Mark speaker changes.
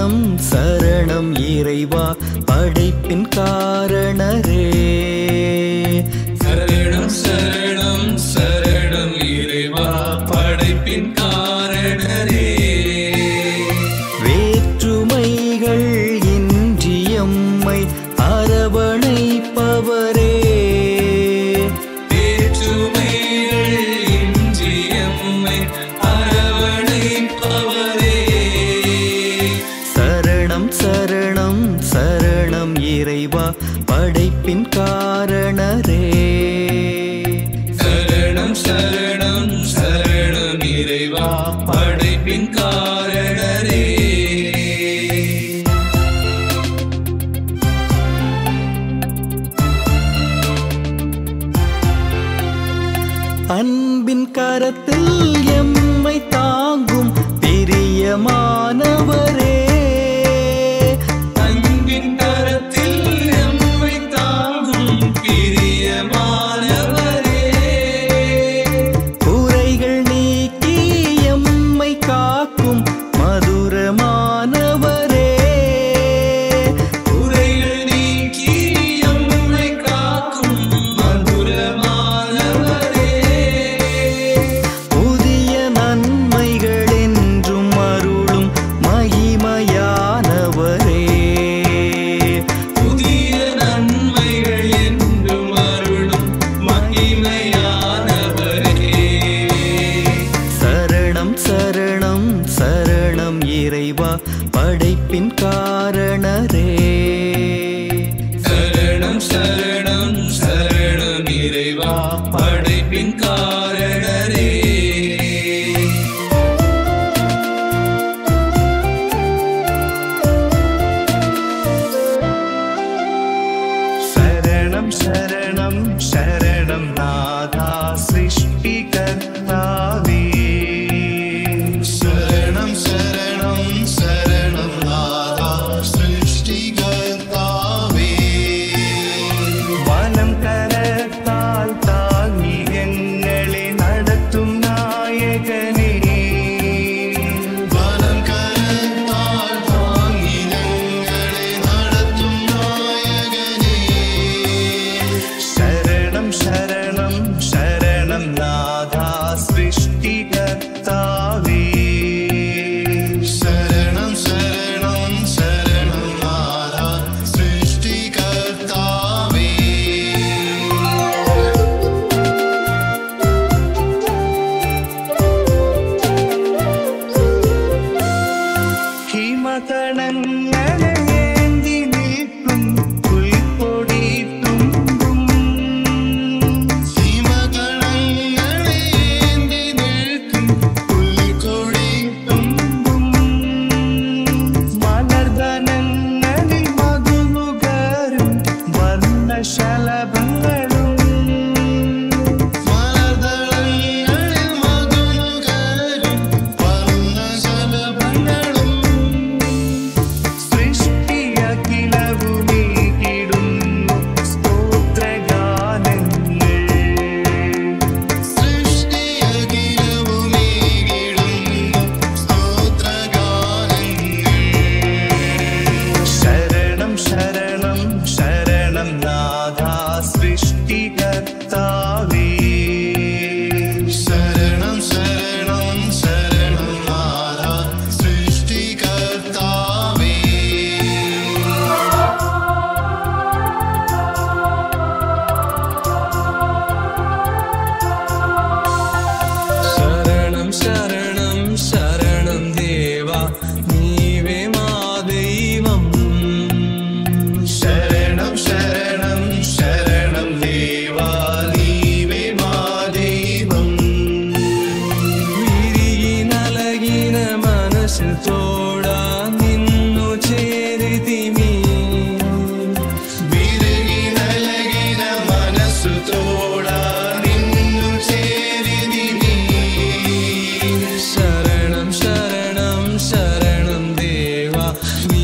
Speaker 1: சரணம் சரணம் இறைவா படைப்பின் காரணரே
Speaker 2: சரணம் சரணம் சரணம் இறைவா படைப்பின் காரணரே
Speaker 1: வேற்றுமைகள் இன்றியம்மை அரவணைப்பவரே
Speaker 2: வேற்றுமைகள் இன்றியம்மை அரவணைப்பவரே
Speaker 1: சரணம் சரணம் சரணம் இறைவா படைப்பின் காரணரே
Speaker 2: சரணம் சரணம் சரணம் இறைவா படைப்பின் காரணரே
Speaker 1: அன்பின் கரத்தில் எம்மை தாங்கும் பிரியமானவரே
Speaker 2: அன்பின் கரத்தில் எம்மை தாங்கும் பிரியமானவரே
Speaker 1: குறைகள் நீக்கி எம்மை காக்கும் மதுரமானவரே
Speaker 2: குறைகள் நீக்கி எம்மை காக்கும் மதுரமானவரே
Speaker 1: புதிய நன்மைகள் என்றும் அருளும் மகிமையானவரே
Speaker 2: புதிய நன்மைகள் என்றும் அருளும் மகிமையானவரே
Speaker 1: சரணம் சரணம் சரணம் இறைவா படைப்பின் காரணரே
Speaker 2: சரணம் சரணம் சரணம் இறைவா படைப்பின் காரணரே
Speaker 3: ശരണം ശരണം ശരണം നാഥാ സൃഷ്ടികർത്താവേ
Speaker 4: ശരണം ശരണം ശരണം നാഥാ സൃഷ്ടികർത്താവേ
Speaker 3: വനം കരത്താൽ താങ്ങി ഞങ്ങളെ നടത്തും നായകനേ
Speaker 4: വനം കരത്താൽ താങ്ങി ഞങ്ങളെ നടത്തും നായകനേ
Speaker 3: ശരണം ശരണം ശരണം നാഥാ സൃഷ്ടികർത്താവേ
Speaker 4: ശരണം ശരണം ശരണം നാഥാ സൃഷ്ടികർത്താവേ
Speaker 3: ഹിമകണങ്ങളെ ഏന്തി നിൽക്കും പുൽക്കൊടി തുമ്പും
Speaker 4: ഹിമകണങ്ങളേന്തി നിൽക്കും പുൽക്കൊടി
Speaker 3: തുമ്പും മലർദനങ്ങളിൽ മധുനുകരും വർണ്ണശലഭങ്ങളും
Speaker 4: മലർദളങ്ങളിൽ മധുനുകരും വർണ്ണശലഭങ്ങളും
Speaker 3: സൃഷ്ടിയഖിലവുമീകിടുന്നു സ്തോത്രഗാനങ്ങൾ
Speaker 4: സൃഷ്ടിയഖിലവുമേകിടുന്നു സ്തോത്രഗാനങ്ങൾ
Speaker 3: ശരണം ശരണം ശരണം നാഥാ സൃഷ്ടികർത്താവേ
Speaker 4: ശരണം ശരണം ശരണം നാഥാ സൃഷ്ടികർത്താവേ
Speaker 2: ശരണം ശരണം ശരണം ദേവ നീവേ മാ ദൈവം
Speaker 4: ശരണം ശരണം ശരണം ദേവാ നീവേ മാ ദൈവം
Speaker 2: വിരിగి నలగిన మనసు తోడా నిన్ను చేరితిమి
Speaker 4: വിരകി നൽകിന മനസ്സു തോടാ നിന്നു ചേരിതിനി
Speaker 2: ശരണം ശരണം ശരണം ദേവ